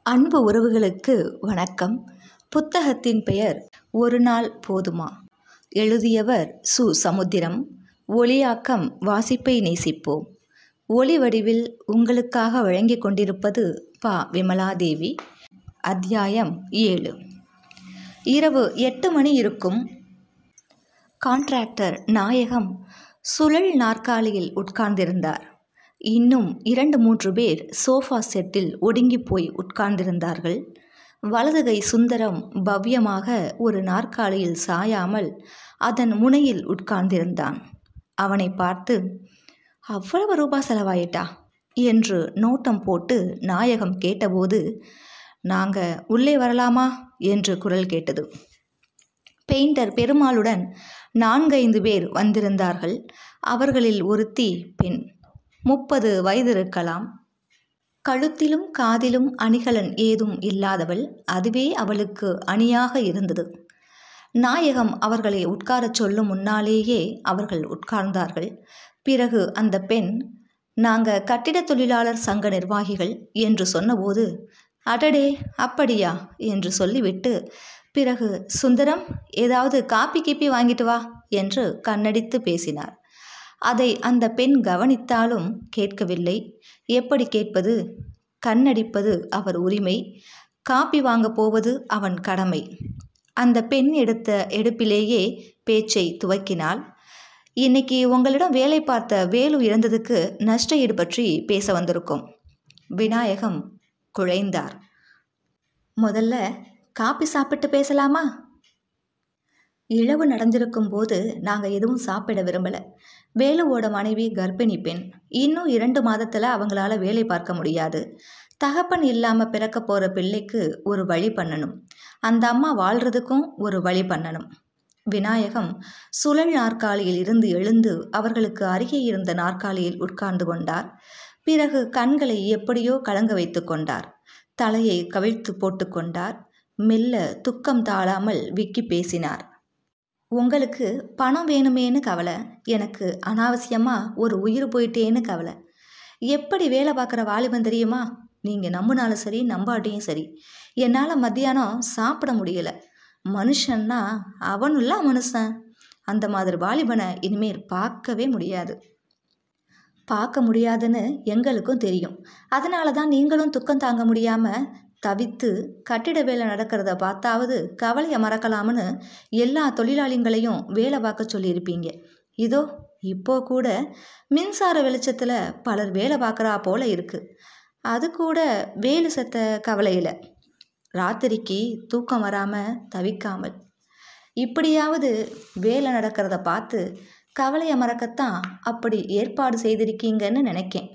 அன்பு உறவுகளுக்கு வணக்கம் புத்தகத்தின் பெயர் ஒரு நாள் போதுமா எழுதியவர் சு சமுத்திரம் ஒளியாக்கம் வாசிப்பை நேசிப்போம் ஒளி வடிவில் உங்களுக்காக வழங்கிக் கொண்டிருப்பது பா விமலாதேவி அத்தியாயம் ஏழு இரவு எட்டு மணி இருக்கும் கான்ட்ராக்டர் நாயகம் சுழல் நாற்காலியில் உட்கார்ந்திருந்தார் இன்னும் இரண்டு மூன்று பேர் சோஃபா செட்டில் ஒடுங்கி போய் உட்கார்ந்திருந்தார்கள் வலதுகை சுந்தரம் பவ்யமாக ஒரு நாற்காலியில் சாயாமல் அதன் முனையில் உட்கார்ந்திருந்தான் அவனை பார்த்து அவ்வளவு ரூபா செலவாயிட்டா என்று நோட்டம் போட்டு நாயகம் கேட்டபோது நாங்க உள்ளே வரலாமா என்று குரல் கேட்டது பெயிண்டர் பெருமாளுடன் நான்கைந்து பேர் வந்திருந்தார்கள் அவர்களில் ஒருத்தி பெண் முப்பது வயது இருக்கலாம் கழுத்திலும் காதிலும் அணிகலன் ஏதும் இல்லாதவள் அதுவே அவளுக்கு அணியாக இருந்தது நாயகம் அவர்களை உட்காரச் சொல்லும் முன்னாலேயே அவர்கள் உட்கார்ந்தார்கள் பிறகு அந்த பெண் நாங்க கட்டிட தொழிலாளர் சங்க நிர்வாகிகள் என்று சொன்னபோது அடடே அப்படியா என்று சொல்லிவிட்டு பிறகு சுந்தரம் ஏதாவது காப்பி கீப்பி வாங்கிட்டு வா என்று கண்ணடித்து பேசினார் அதை அந்த பெண் கவனித்தாலும் கேட்கவில்லை எப்படி கேட்பது கண்ணடிப்பது அவர் உரிமை காப்பி வாங்க போவது அவன் கடமை அந்த பெண் எடுத்த எடுப்பிலேயே பேச்சை துவக்கினாள் இன்னைக்கு உங்களிடம் வேலை பார்த்த வேலு இறந்ததுக்கு நஷ்ட ஈடு பற்றி பேச வந்திருக்கோம் விநாயகம் குழைந்தார் முதல்ல காப்பி சாப்பிட்டு பேசலாமா இழவு நடந்திருக்கும் போது நாங்கள் எதுவும் சாப்பிட விரும்பலை வேலுவோட மனைவி கர்ப்பிணி பெண் இன்னும் இரண்டு மாதத்தில் அவங்களால வேலை பார்க்க முடியாது தகப்பன் இல்லாமல் பிறக்க போகிற பிள்ளைக்கு ஒரு வழி பண்ணணும் அந்த அம்மா வாழ்கிறதுக்கும் ஒரு வழி பண்ணணும் விநாயகம் சுழல் நாற்காலியில் இருந்து எழுந்து அவர்களுக்கு அருகே இருந்த நாற்காலியில் உட்கார்ந்து கொண்டார் பிறகு கண்களை எப்படியோ கலங்க வைத்து கொண்டார் தலையை கவிழ்த்து போட்டுக்கொண்டார் மெல்ல துக்கம் தாழாமல் விக்கி பேசினார் உங்களுக்கு பணம் வேணுமேன்னு கவலை எனக்கு அனாவசியமாக ஒரு உயிர் போயிட்டேன்னு கவலை எப்படி வேலை பார்க்குற வாலிபன் தெரியுமா நீங்கள் நம்பினாலும் சரி நம்பாட்டியும் சரி என்னால் மத்தியானம் சாப்பிட முடியல மனுஷன்னா அவனுல்ல மனுஷன் அந்த மாதிரி வாலிபனை இனிமேல் பார்க்கவே முடியாது பார்க்க முடியாதுன்னு எங்களுக்கும் தெரியும் அதனால தான் நீங்களும் துக்கம் தாங்க முடியாமல் தவித்து கட்டிட வேலை நடக்கிறத பார்த்தாவது கவலையை மறக்கலாம்னு எல்லா தொழிலாளிங்களையும் வேலை பார்க்க சொல்லியிருப்பீங்க இதோ இப்போ கூட மின்சார வெளிச்சத்தில் பலர் வேலை பார்க்குறா போல இருக்குது அது கூட வேலு செத்த கவலையில் ராத்திரிக்கு தூக்கம் வராமல் தவிக்காமல் இப்படியாவது வேலை நடக்கிறத பார்த்து கவலையை மறக்கத்தான் அப்படி ஏற்பாடு செய்திருக்கீங்கன்னு நினைக்கேன்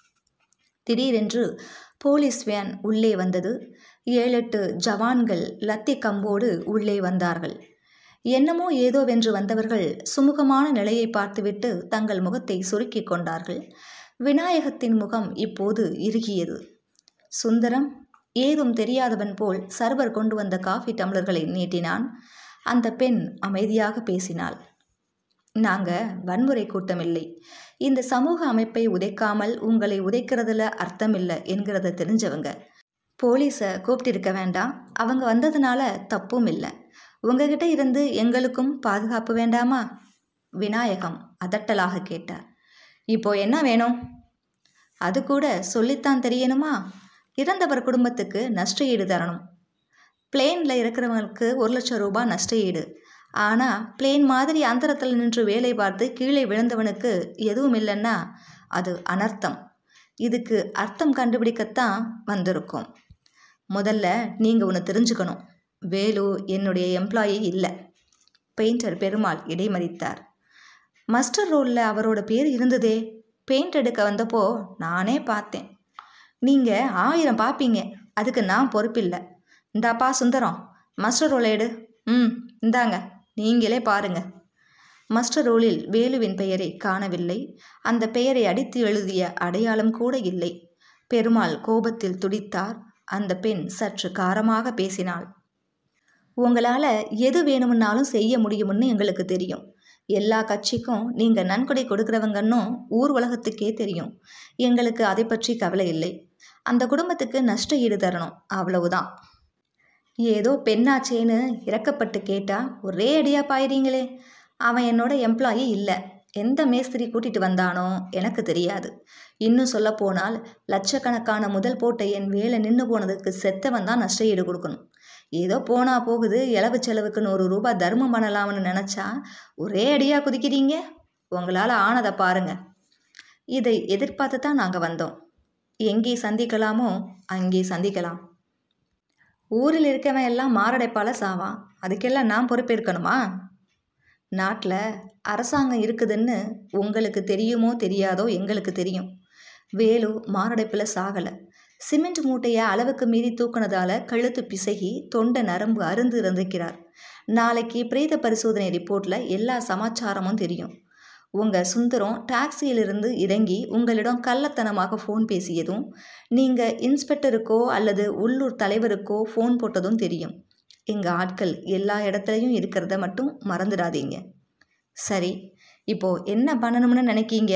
திடீரென்று போலீஸ் வேன் உள்ளே வந்தது ஏழெட்டு ஜவான்கள் லத்தி கம்போடு உள்ளே வந்தார்கள் என்னமோ ஏதோவென்று வந்தவர்கள் சுமூகமான நிலையை பார்த்துவிட்டு தங்கள் முகத்தை சுருக்கிக் கொண்டார்கள் விநாயகத்தின் முகம் இப்போது இறுகியது சுந்தரம் ஏதும் தெரியாதவன் போல் சர்வர் கொண்டு வந்த காஃபி டம்ளர்களை நீட்டினான் அந்த பெண் அமைதியாக பேசினாள் நாங்கள் வன்முறை கூட்டமில்லை இந்த சமூக அமைப்பை உதைக்காமல் உங்களை உதைக்கிறதுல அர்த்தமில்லை என்கிறத தெரிஞ்சவங்க போலீஸை கூப்பிட்டிருக்க வேண்டாம் அவங்க வந்ததுனால தப்பும் இல்லை உங்ககிட்ட இருந்து எங்களுக்கும் பாதுகாப்பு வேண்டாமா விநாயகம் அதட்டலாக கேட்டார் இப்போ என்ன வேணும் அது கூட சொல்லித்தான் தெரியணுமா இறந்தவர் குடும்பத்துக்கு நஷ்ட ஈடு தரணும் பிளேனில் இருக்கிறவங்களுக்கு ஒரு லட்சம் ரூபாய் நஷ்ட ஈடு ஆனால் பிளேன் மாதிரி அந்தரத்தில் நின்று வேலை பார்த்து கீழே விழுந்தவனுக்கு எதுவும் இல்லைன்னா அது அனர்த்தம் இதுக்கு அர்த்தம் கண்டுபிடிக்கத்தான் வந்திருக்கோம் முதல்ல நீங்கள் ஒன்று தெரிஞ்சுக்கணும் வேலு என்னுடைய எம்ப்ளாயி இல்லை பெயிண்டர் பெருமாள் இடைமறித்தார் மஸ்டர் ரோலில் அவரோட பேர் இருந்ததே பெயிண்ட் எடுக்க வந்தப்போ நானே பார்த்தேன் நீங்கள் ஆயிரம் பார்ப்பீங்க அதுக்கு நான் பொறுப்பில்லை இந்தாப்பா சுந்தரம் மஸ்டர் ரோலை எடு ம் இந்தாங்க நீங்களே பாருங்க மஸ்டர் ரோலில் வேலுவின் பெயரை காணவில்லை அந்த பெயரை அடித்து எழுதிய அடையாளம் கூட இல்லை பெருமாள் கோபத்தில் துடித்தார் அந்த பெண் சற்று காரமாக பேசினாள் உங்களால் எது வேணும்னாலும் செய்ய முடியும்னு எங்களுக்கு தெரியும் எல்லா கட்சிக்கும் நீங்கள் நன்கொடை கொடுக்குறவங்கன்னும் ஊர் உலகத்துக்கே தெரியும் எங்களுக்கு அதை பற்றி கவலை இல்லை அந்த குடும்பத்துக்கு நஷ்ட ஈடு தரணும் அவ்வளவுதான் ஏதோ பெண்ணாச்சேன்னு இறக்கப்பட்டு கேட்டா ஒரே அடியாக பாயிறீங்களே அவன் என்னோட எம்ப்ளாயி இல்லை எந்த மேஸ்திரி கூட்டிட்டு வந்தானோ எனக்கு தெரியாது இன்னும் சொல்லப்போனால் லட்சக்கணக்கான முதல் போட்ட என் வேலை நின்று போனதுக்கு செத்தவன் தான் நஷ்ட ஈடு கொடுக்கணும் ஏதோ போனா போகுது இளவு செலவுக்கு நூறு ரூபாய் தர்மம் பண்ணலாம்னு நினச்சா ஒரே அடியாக குதிக்கிறீங்க உங்களால் ஆனதை பாருங்க இதை எதிர்பார்த்து தான் நாங்கள் வந்தோம் எங்கே சந்திக்கலாமோ அங்கே சந்திக்கலாம் ஊரில் இருக்கவன் எல்லாம் மாரடைப்பால் சாவான் அதுக்கெல்லாம் நான் பொறுப்பேற்கணுமா நாட்டில் அரசாங்கம் இருக்குதுன்னு உங்களுக்கு தெரியுமோ தெரியாதோ எங்களுக்கு தெரியும் வேலு மாரடைப்பில் சாகலை சிமெண்ட் மூட்டையை அளவுக்கு மீறி தூக்குனதால கழுத்து பிசகி தொண்டை நரம்பு அருந்து இருந்திருக்கிறார் நாளைக்கு பிரேத பரிசோதனை ரிப்போர்ட்டில் எல்லா சமாச்சாரமும் தெரியும் உங்கள் சுந்தரம் டாக்ஸியிலிருந்து இறங்கி உங்களிடம் கள்ளத்தனமாக ஃபோன் பேசியதும் நீங்கள் இன்ஸ்பெக்டருக்கோ அல்லது உள்ளூர் தலைவருக்கோ ஃபோன் போட்டதும் தெரியும் எங்கள் ஆட்கள் எல்லா இடத்துலையும் இருக்கிறத மட்டும் மறந்துடாதீங்க சரி இப்போ என்ன பண்ணணும்னு நினைக்கீங்க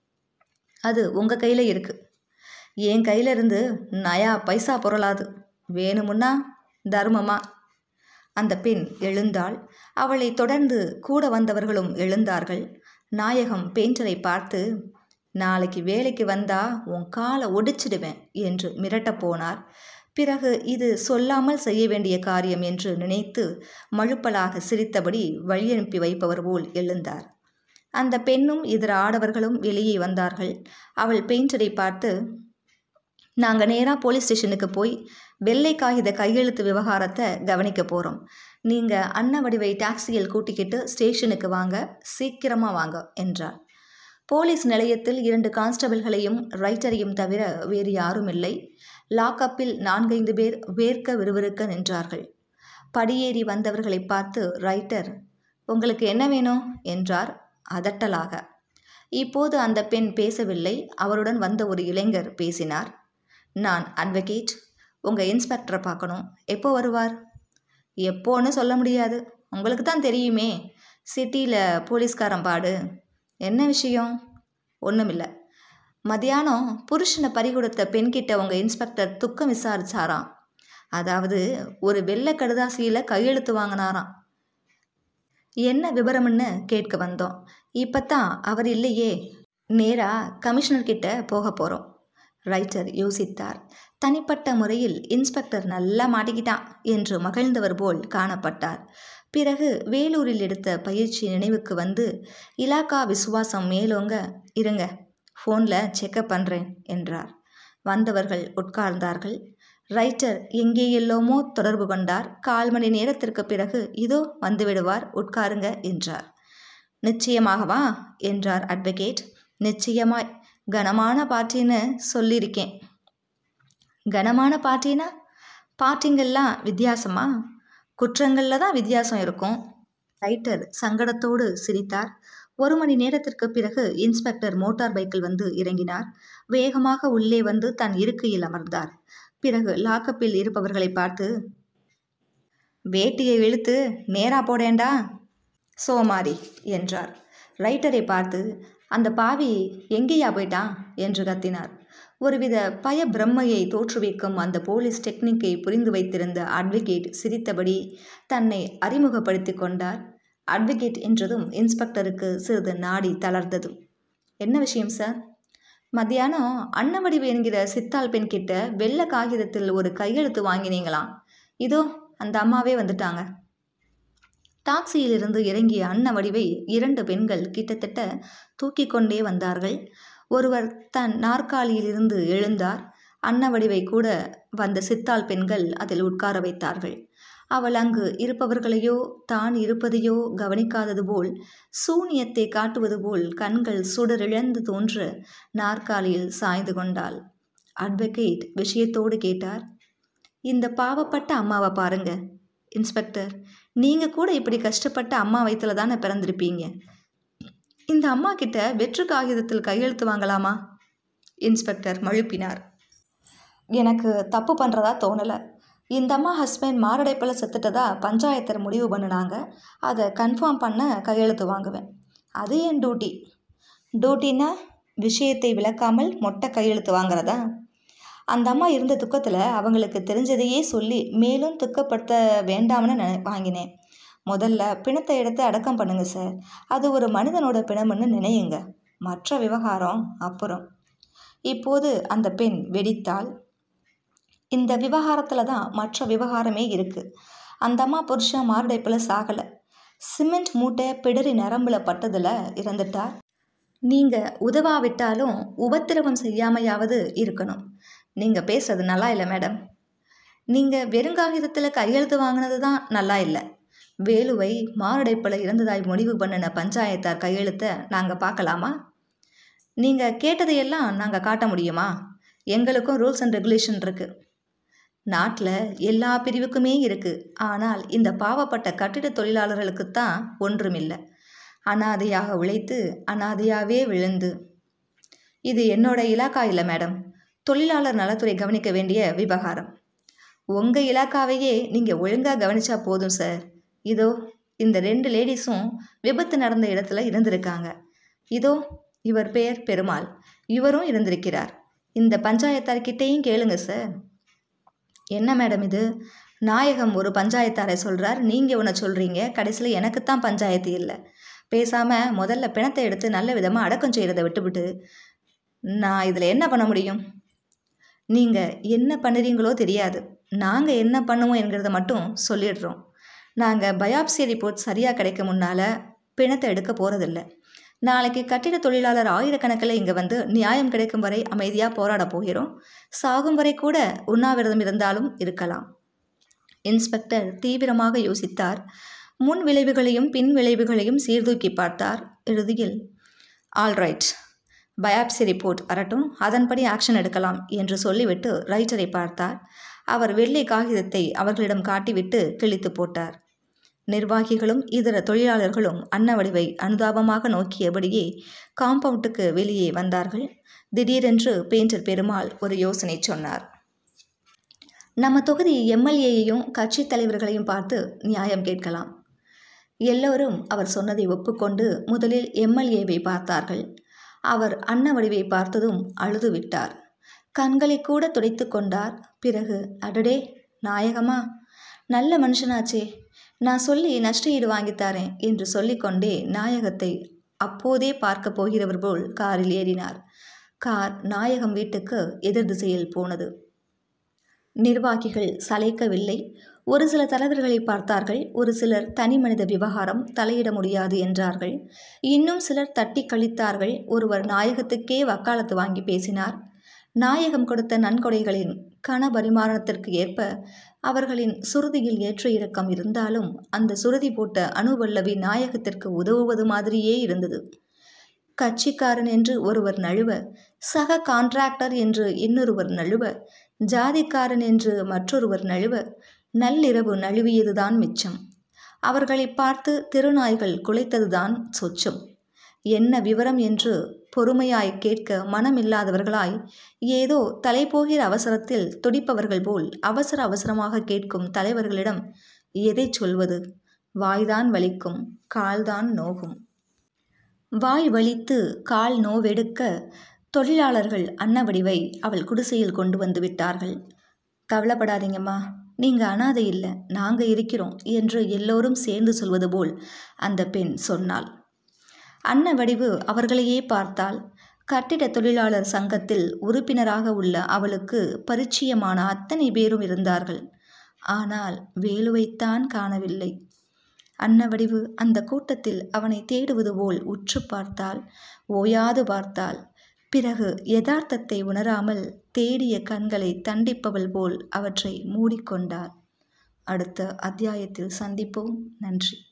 அது உங்கள் கையில் இருக்கு என் கையில இருந்து நயா பைசா பொருளாது வேணுமுன்னா தர்மமா அந்த பெண் எழுந்தாள் அவளை தொடர்ந்து கூட வந்தவர்களும் எழுந்தார்கள் நாயகம் பெயிண்டரை பார்த்து நாளைக்கு வேலைக்கு வந்தா உன் காலை ஒடிச்சிடுவேன் என்று மிரட்டப் போனார் பிறகு இது சொல்லாமல் செய்ய வேண்டிய காரியம் என்று நினைத்து மழுப்பலாக சிரித்தபடி வழியனுப்பி வைப்பவர் போல் எழுந்தார் அந்த பெண்ணும் இதர ஆடவர்களும் வெளியே வந்தார்கள் அவள் பெயிண்டரை பார்த்து நாங்கள் நேராக போலீஸ் ஸ்டேஷனுக்கு போய் வெள்ளை காகித கையெழுத்து விவகாரத்தை கவனிக்க போகிறோம் நீங்கள் அன்னவடிவை டாக்ஸியில் கூட்டிக்கிட்டு ஸ்டேஷனுக்கு வாங்க சீக்கிரமாக வாங்க என்றார் போலீஸ் நிலையத்தில் இரண்டு கான்ஸ்டபிள்களையும் ரைட்டரையும் தவிர வேறு யாரும் இல்லை லாக்கப்பில் நான்கைந்து பேர் வேர்க்க விறுவிறுக்க நின்றார்கள் படியேறி வந்தவர்களை பார்த்து ரைட்டர் உங்களுக்கு என்ன வேணும் என்றார் அதட்டலாக இப்போது அந்த பெண் பேசவில்லை அவருடன் வந்த ஒரு இளைஞர் பேசினார் நான் அட்வொகேட் உங்கள் இன்ஸ்பெக்டரை பார்க்கணும் எப்போ வருவார் எப்போன்னு சொல்ல முடியாது உங்களுக்கு தான் தெரியுமே சிட்டியில் போலீஸ்காரன் பாடு என்ன விஷயம் ஒன்றுமில்லை மதியானம் புருஷனை பறிகொடுத்த பெண்கிட்ட உங்கள் இன்ஸ்பெக்டர் துக்கம் விசாரிச்சாராம் அதாவது ஒரு வெள்ளை கடுதாசியில் கையெழுத்து வாங்கினாராம் என்ன விவரம்னு கேட்க வந்தோம் இப்போ தான் அவர் இல்லையே நேராக கமிஷனர்கிட்ட போக போகிறோம் ரைட்டர் யோசித்தார் தனிப்பட்ட முறையில் இன்ஸ்பெக்டர் நல்லா மாட்டிக்கிட்டான் என்று மகிழ்ந்தவர் போல் காணப்பட்டார் பிறகு வேலூரில் எடுத்த பயிற்சி நினைவுக்கு வந்து இலாக்கா விசுவாசம் மேலோங்க இருங்க ஃபோனில் செக்கப் பண்ணுறேன் என்றார் வந்தவர்கள் உட்கார்ந்தார்கள் ரைட்டர் எங்கே எல்லோமோ தொடர்பு கொண்டார் கால் மணி நேரத்திற்கு பிறகு இதோ வந்துவிடுவார் உட்காருங்க என்றார் நிச்சயமாகவா என்றார் அட்வொகேட் நிச்சயமாய் கனமான பார்ட்டின்னு சொல்லியிருக்கேன் கனமான பார்ட்டினா பார்ட்டிங்கெல்லாம் வித்தியாசமா குற்றங்களில் தான் வித்தியாசம் இருக்கும் ரைட்டர் சங்கடத்தோடு சிரித்தார் ஒரு மணி நேரத்திற்கு பிறகு இன்ஸ்பெக்டர் மோட்டார் பைக்கில் வந்து இறங்கினார் வேகமாக உள்ளே வந்து தன் இருக்கையில் அமர்ந்தார் பிறகு லாக்கப்பில் இருப்பவர்களை பார்த்து வேட்டியை இழுத்து நேரா போடேண்டா சோமாரி என்றார் ரைட்டரை பார்த்து அந்த பாவி எங்கேயா போயிட்டான் என்று கத்தினார் ஒருவித பய பிரம்மையை தோற்றுவிக்கும் அந்த போலீஸ் டெக்னிக்கை புரிந்து வைத்திருந்த அட்வொகேட் சிரித்தபடி தன்னை அறிமுகப்படுத்தி கொண்டார் அட்வொகேட் என்றதும் இன்ஸ்பெக்டருக்கு சிறிது நாடி தளர்ந்தது என்ன விஷயம் சார் மத்தியானம் அன்னவடிவு என்கிற சித்தாள் பெண் கிட்ட வெள்ளை காகிதத்தில் ஒரு கையெழுத்து வாங்கினீங்களாம் இதோ அந்த அம்மாவே வந்துட்டாங்க டாக்ஸியிலிருந்து இறங்கிய அன்னவடிவை இரண்டு பெண்கள் கிட்டத்தட்ட தூக்கி கொண்டே வந்தார்கள் ஒருவர் தன் நாற்காலியிலிருந்து எழுந்தார் அன்னவடிவை கூட வந்த சித்தாள் பெண்கள் அதில் உட்கார வைத்தார்கள் அவள் அங்கு இருப்பவர்களையோ தான் இருப்பதையோ கவனிக்காதது போல் சூனியத்தை காட்டுவது போல் கண்கள் சுடரிழந்து தோன்ற நாற்காலியில் சாய்ந்து கொண்டாள் அட்வொகேட் விஷயத்தோடு கேட்டார் இந்த பாவப்பட்ட அம்மாவை பாருங்க இன்ஸ்பெக்டர் நீங்கள் கூட இப்படி கஷ்டப்பட்ட அம்மா வயிற்றுல தானே பிறந்திருப்பீங்க இந்த அம்மா கிட்ட வெற்று காகிதத்தில் கையெழுத்து வாங்கலாமா இன்ஸ்பெக்டர் மழுப்பினார் எனக்கு தப்பு பண்ணுறதா தோணலை இந்த அம்மா ஹஸ்பண்ட் மாரடைப்பில் செத்துட்டதா பஞ்சாயத்தர் முடிவு பண்ணினாங்க அதை கன்ஃபார்ம் பண்ண கையெழுத்து வாங்குவேன் அது என் டியூட்டி டியூட்டின்னா விஷயத்தை விளக்காமல் மொட்டை கையெழுத்து வாங்குறதா அந்த அம்மா இருந்த துக்கத்தில் அவங்களுக்கு தெரிஞ்சதையே சொல்லி மேலும் துக்கப்படுத்த வேண்டாம்னு நினை வாங்கினேன் முதல்ல பிணத்தை எடுத்து அடக்கம் பண்ணுங்க சார் அது ஒரு மனிதனோட பிணம்னு நினையுங்க மற்ற விவகாரம் அப்புறம் இப்போது அந்த பெண் வெடித்தால் இந்த விவகாரத்தில் தான் மற்ற விவகாரமே இருக்குது அந்த அம்மா புருஷன் மாரடைப்பில் சாகலை சிமெண்ட் மூட்டை பிடரி நரம்பில் பட்டதில் இறந்துட்டார் நீங்கள் உதவாவிட்டாலும் உபத்திரவம் செய்யாமையாவது இருக்கணும் நீங்கள் பேசுறது நல்லா இல்லை மேடம் நீங்கள் வெறுங்காகிதத்தில் கையெழுத்து வாங்கினது தான் நல்லா இல்லை வேலுவை மாரடைப்பில் இறந்ததாய் முடிவு பண்ணின பஞ்சாயத்தார் கையெழுத்தை நாங்கள் பார்க்கலாமா நீங்கள் கேட்டதையெல்லாம் நாங்கள் காட்ட முடியுமா எங்களுக்கும் ரூல்ஸ் அண்ட் ரெகுலேஷன் இருக்குது நாட்டில் எல்லா பிரிவுக்குமே இருக்குது ஆனால் இந்த பாவப்பட்ட கட்டிட தொழிலாளர்களுக்கு தான் ஒன்றுமில்லை அனாதையாக உழைத்து அனாதையாகவே விழுந்து இது என்னோட இலாக்கா இல்லை மேடம் தொழிலாளர் நலத்துறை கவனிக்க வேண்டிய விவகாரம் உங்கள் இலாக்காவையே நீங்கள் ஒழுங்காக கவனிச்சா போதும் சார் இதோ இந்த ரெண்டு லேடிஸும் விபத்து நடந்த இடத்துல இருந்திருக்காங்க இதோ இவர் பெயர் பெருமாள் இவரும் இருந்திருக்கிறார் இந்த பஞ்சாயத்தார்கிட்டேயும் கேளுங்க சார் என்ன மேடம் இது நாயகம் ஒரு பஞ்சாயத்தாரை சொல்கிறார் நீங்கள் ஒன்று சொல்கிறீங்க கடைசியில் எனக்கு தான் பஞ்சாயத்து இல்லை பேசாமல் முதல்ல பிணத்தை எடுத்து நல்ல விதமாக அடக்கம் செய்கிறத விட்டுவிட்டு நான் இதில் என்ன பண்ண முடியும் நீங்கள் என்ன பண்ணுறீங்களோ தெரியாது நாங்கள் என்ன பண்ணுவோம் என்கிறத மட்டும் சொல்லிடுறோம் நாங்கள் பயாப்சி ரிப்போர்ட் சரியாக கிடைக்க முன்னால் பிணத்தை எடுக்க போகிறதில்ல நாளைக்கு கட்டிட தொழிலாளர் ஆயிரக்கணக்கில் இங்கே வந்து நியாயம் கிடைக்கும் வரை அமைதியாக போராட போகிறோம் சாகும் வரை கூட உண்ணாவிரதம் இருந்தாலும் இருக்கலாம் இன்ஸ்பெக்டர் தீவிரமாக யோசித்தார் முன் விளைவுகளையும் பின் விளைவுகளையும் சீர்தூக்கி பார்த்தார் இறுதியில் ஆல்ரைட் பயாப்சி ரிப்போர்ட் வரட்டும் அதன்படி ஆக்ஷன் எடுக்கலாம் என்று சொல்லிவிட்டு ரைட்டரை பார்த்தார் அவர் வெள்ளை காகிதத்தை அவர்களிடம் காட்டிவிட்டு கிழித்து போட்டார் நிர்வாகிகளும் இதர தொழிலாளர்களும் அன்னவடிவை அனுதாபமாக நோக்கியபடியே காம்பவுண்டுக்கு வெளியே வந்தார்கள் திடீரென்று பெயிண்டர் பெருமாள் ஒரு யோசனை சொன்னார் நம்ம தொகுதி எம்எல்ஏயையும் கட்சி தலைவர்களையும் பார்த்து நியாயம் கேட்கலாம் எல்லோரும் அவர் சொன்னதை ஒப்புக்கொண்டு முதலில் எம்எல்ஏவை பார்த்தார்கள் அவர் அன்னவடிவை பார்த்ததும் அழுது விட்டார் கண்களை கூட துடைத்து கொண்டார் பிறகு அடடே நாயகமா நல்ல மனுஷனாச்சே நான் சொல்லி நஷ்ட ஈடு வாங்கித்தாரேன் என்று சொல்லிக்கொண்டே நாயகத்தை அப்போதே பார்க்க போகிறவர் போல் காரில் ஏறினார் கார் நாயகம் வீட்டுக்கு எதிர் திசையில் போனது நிர்வாகிகள் சளைக்கவில்லை ஒரு சில தலைவர்களை பார்த்தார்கள் ஒரு சிலர் தனி மனித விவகாரம் தலையிட முடியாது என்றார்கள் இன்னும் சிலர் தட்டி கழித்தார்கள் ஒருவர் நாயகத்துக்கே வக்காலத்து வாங்கி பேசினார் நாயகம் கொடுத்த நன்கொடைகளின் கன பரிமாரணத்திற்கு ஏற்ப அவர்களின் சுருதியில் ஏற்ற இறக்கம் இருந்தாலும் அந்த சுருதி போட்ட அணுவல்லவி நாயகத்திற்கு உதவுவது மாதிரியே இருந்தது கட்சிக்காரன் என்று ஒருவர் நழுவ சக கான்ட்ராக்டர் என்று இன்னொருவர் நழுவ ஜாதிக்காரன் என்று மற்றொருவர் நழுவ நள்ளிரவு நழுவியதுதான் மிச்சம் அவர்களை பார்த்து திருநாய்கள் குலைத்ததுதான் சொச்சம் என்ன விவரம் என்று பொறுமையாய் கேட்க மனமில்லாதவர்களாய் ஏதோ தலைபோகிற அவசரத்தில் துடிப்பவர்கள் போல் அவசர அவசரமாக கேட்கும் தலைவர்களிடம் எதை சொல்வது வாய்தான் வலிக்கும் கால்தான் நோகும் வாய் வலித்து கால் நோவெடுக்க தொழிலாளர்கள் அன்னவடிவை அவள் குடிசையில் கொண்டு வந்து விட்டார்கள் கவலைப்படாதீங்கம்மா நீங்கள் அனாதை இல்லை நாங்கள் இருக்கிறோம் என்று எல்லோரும் சேர்ந்து சொல்வது போல் அந்த பெண் சொன்னாள் அன்ன வடிவு அவர்களையே பார்த்தால் கட்டிட தொழிலாளர் சங்கத்தில் உறுப்பினராக உள்ள அவளுக்கு பரிச்சயமான அத்தனை பேரும் இருந்தார்கள் ஆனால் வேலுவைத்தான் காணவில்லை அன்னவடிவு அந்த கூட்டத்தில் அவனை தேடுவது போல் உற்று பார்த்தால் ஓயாது பார்த்தால் பிறகு யதார்த்தத்தை உணராமல் தேடிய கண்களை தண்டிப்பவள் போல் அவற்றை மூடிக்கொண்டார் அடுத்த அத்தியாயத்தில் சந்திப்போம் நன்றி